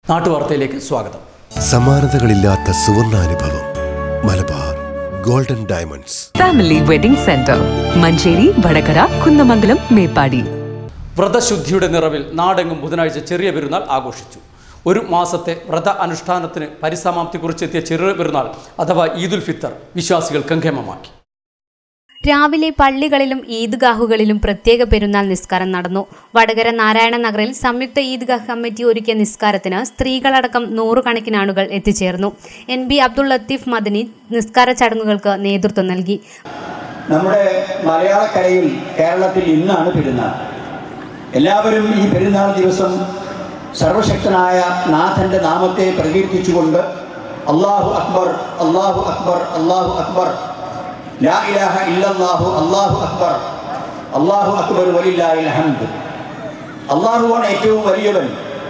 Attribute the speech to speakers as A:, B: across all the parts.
A: നാട്ടുവാർത്തയിലേക്ക് സ്വാഗതം
B: സമാനതകളില്ലാത്ത സുവർണാനുഭവം Malabar golden diamonds
C: family wedding centre Manjeri Vadakara Kunnamangalam Meppadi
A: വ്രതശുദ്ധിയുടെ നിറവിൽ നാടെങ്ങും ബുധനാഴ്ച ചെറിയ പെരുന്നാൾ ആഘോഷിച്ചു ഒരു മാസത്തെ വ്രത അനുഷ്ഠാനത്തിന് പരിസമാപ്തി കുറിച്ചെത്തിയ ചെറിയ പെരുന്നാൾ അഥവാ ഈദുൽ ഫിത്തർ വിശ്വാസികൾ കങ്കേമമാക്കി
D: രാവിലെ പള്ളികളിലും ഈദ്ഗാഹുകളിലും പ്രത്യേക പെരുന്നാൾ നിസ്കാരം നടന്നു വടകര നാരായണ നഗറിൽ സംയുക്ത ഈദ്ഗാഹ് കമ്മിറ്റി ഒരുക്കിയ നിസ്കാരത്തിന് സ്ത്രീകളടക്കം നൂറുകണക്കിന് ആളുകൾ എത്തിച്ചേർന്നു എൻ ബി അബ്ദുൾ ലത്തീഫ് മദനി നിസ്കാര ചടങ്ങുകൾക്ക് നേതൃത്വം നൽകി
E: നമ്മുടെ മലയാളക്കരയിൽ കേരളത്തിൽ ഇന്നാണ് പെരുന്നാൾ എല്ലാവരും ഈ പെരുന്നാൾ ദിവസം സർവശക്തനായ നാഥൻ്റെ നാമത്തെ പ്രകീർത്തിച്ചുകൊണ്ട് അള്ളാഹു അക്ബർ അള്ളാഹു അക്ബർ അള്ളാഹു അക്ബർ ലാ ഇലാഹ ഇല്ലല്ലാഹു അള്ളാഹു അക്ബർ അള്ളാഹു അക്ബർ വലില്ലാഹിൽ ഹംദ് അള്ളാഹുവാണ് ഏറ്റവും വലിയവൻ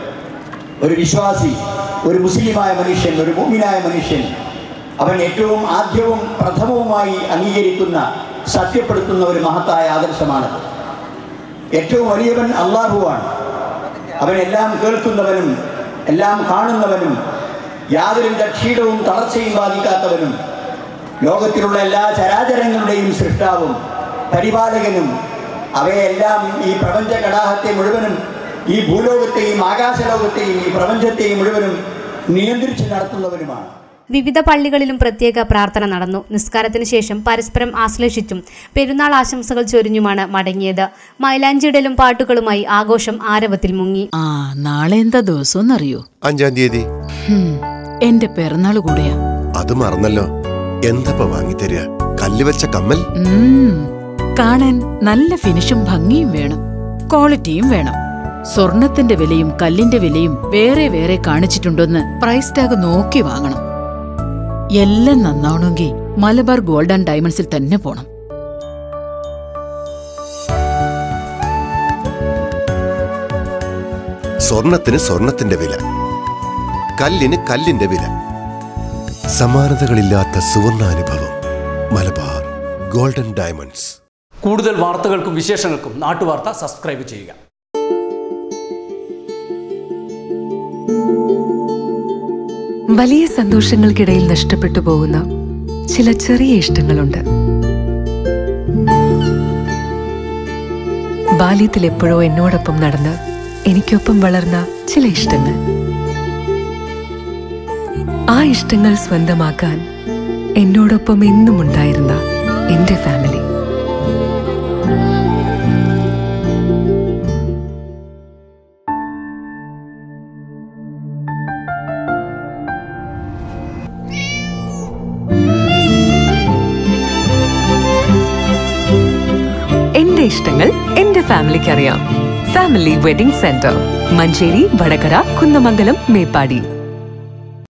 E: ഒരു വിശ്വാസി ഒരു മുസ്ലിമായ മനുഷ്യൻ ഒരു മുഅ്മിനായ മനുഷ്യൻ അവൻ ഏറ്റവും ആദ്യവും പ്രഥമവുമായി അംഗീകരിക്കുന്ന സത്യപ്പെടുത്തുന്ന ഒരു മഹത്തായ ആദർശമാണത് ഏറ്റവും വലിയവൻ അള്ളാഹുവാണ് അവൻ എല്ലാം കേൾക്കുന്നവനും എല്ലാം കാണുന്നവനും യാതൊരു ക്ഷീണവും തളർച്ചയും ബാധിക്കാത്തവനും ലോകത്തിലുള്ള എല്ലാ ചരാചരങ്ങളുടെയും സൃഷ്ടാവും പരിപാലകനും അവയെല്ലാം ഈ പ്രപഞ്ച കടാഹത്തെ മുഴുവനും ഈ ഭൂലോകത്തെയും ആകാശലോകത്തെയും ഈ പ്രപഞ്ചത്തെയും മുഴുവനും നിയന്ത്രിച്ച് നടത്തുന്നവനുമാണ്
D: വിവിധ പള്ളികളിലും പ്രത്യേക പ്രാർത്ഥന നടന്നു നിസ്കാരത്തിന് ശേഷം പരസ്പരം ആശ്ലേഷിച്ചും പെരുന്നാൾ ആശംസകൾ ചൊരിഞ്ഞുമാണ് മടങ്ങിയത് മൈലാഞ്ചിടലും പാട്ടുകളുമായി ആഘോഷം ആരവത്തിൽ മുങ്ങി
F: ആ നാളെ എന്താ ദിവസം അറിയോ
B: അഞ്ചാം തീയതി
F: എന്റെ പിറന്നാൾ കൂടെയാ
B: അത് മറന്നല്ലോ എന്തപ്പ വാങ്ങിത്തരിക കല്ല് വെച്ച കമ്മൽ
F: ഉം, കാണാൻ നല്ല ഫിനിഷും ഭംഗിയും വേണം ക്വാളിറ്റിയും വേണം സ്വർണത്തിന്റെ വിലയും കല്ലിന്റെ വിലയും വേറെ വേറെ കാണിച്ചിട്ടുണ്ടോന്ന് പ്രൈസ് ടാഗ് നോക്കി വാങ്ങണം എല്ലാം നന്നാവണമെങ്കിൽ മലബാർ ഗോൾഡ് ആൻഡ് ഡയമണ്ട്സിൽ തന്നെ പോണം
B: സ്വർണത്തിന് സ്വർണത്തിന്റെ വില കല്ലിന് കല്ലിന്റെ വില സമാനതകളില്ലാത്ത സുവർണാനുഭവം മലബാർ ഗോൾഡൻ ഡയമണ്ട്സ്
A: കൂടുതൽ വാർത്തകൾക്കും വിശേഷങ്ങൾക്കും നാട്ടുവാർത്ത സബ്സ്ക്രൈബ് ചെയ്യുക
C: വലിയ സന്തോഷങ്ങൾക്കിടയിൽ നഷ്ടപ്പെട്ടു പോകുന്ന ചില ചെറിയ ഇഷ്ടങ്ങളുണ്ട് ബാല്യത്തിൽ എപ്പോഴോ എന്നോടൊപ്പം നടന്ന് എനിക്കൊപ്പം വളർന്ന ചില ഇഷ്ടങ്ങൾ ആ ഇഷ്ടങ്ങൾ സ്വന്തമാക്കാൻ എന്നോടൊപ്പം എന്നും ഉണ്ടായിരുന്ന എന്റെ ഫാമിലി എന്റെ ഇഷ്ടങ്ങൾ എന്റെ ഫാമിലിക്ക് അറിയാം family wedding centre Manjeri Vadakara Kunnamangalam Meppadi